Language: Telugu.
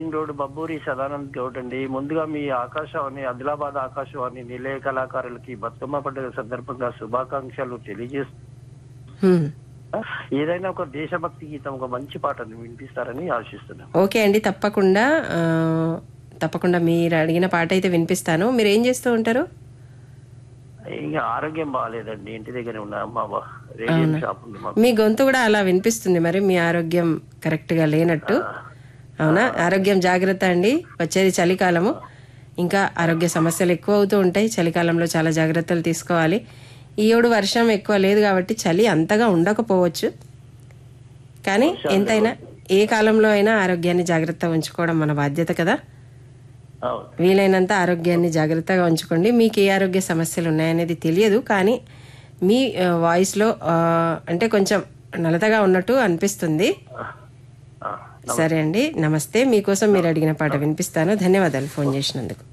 రోడ్ బబ్బూరి సదానంద్ గౌడ్ అండి ముందుగా మీ ఆకాశవాణి ఆదిలాబాద్ ఆకాశవాణి నిలయ కళాకారులకి బతుకమ్మ పండుగ సందర్భంగా శుభాకాంక్షలు తెలియజేస్తూ హ్మ్. ఏదైనా ఒక దేశభక్తి గీతం ఒక మంచి పాటను వినిపిస్తారని ఆశిస్తున్నాను ఓకే అండి తప్పకుండా ఆ, తప్పకుండా మీరు అడిగిన పాట అయితే వినిపిస్తాను మీరు ఏం చేస్తూ ఉంటారు ఇంకా ఆరోగ్యం బాగాలేదండి ఇంటి దగ్గర ఉన్నా మా బా- రేడియం షాప్ ఉంది మాకు మీ గొంతు కూడా అలా వినిపిస్తుంది మరి మీ ఆరోగ్యం కరెక్ట్గా లేనట్టు అవునా ఆరోగ్యం జాగ్రత్త అండి వచ్చేది చలికాలము ఇంకా ఆరోగ్య సమస్యలు ఎక్కువ అవుతూ ఉంటాయి చలికాలంలో చాలా జాగ్రత్తలు తీసుకోవాలి ఈ ఏడు వర్షం ఎక్కువ లేదు కాబట్టి చలి అంతగా ఉండకపోవచ్చు కానీ ఎంతైనా ఏ కాలంలో అయినా ఆరోగ్యాన్ని జాగ్రత్త ఉంచుకోవడం మన బాధ్యత కదా అవును వీలైనంత ఆరోగ్యాన్ని జాగ్రత్తగా ఉంచుకోండి మీకు ఏ ఆరోగ్య సమస్యలు ఉన్నాయనేది తెలియదు కానీ మీ ఆ, వాయిస్లో ఆ, అంటే కొంచెం నలతగా ఉన్నట్టు అనిపిస్తుంది ఆ, సరే అండి నమస్తే మీకోసం మీరు అడిగిన పాట వినిపిస్తాను ధన్యవాదాలు ఫోన్ చేసినందుకు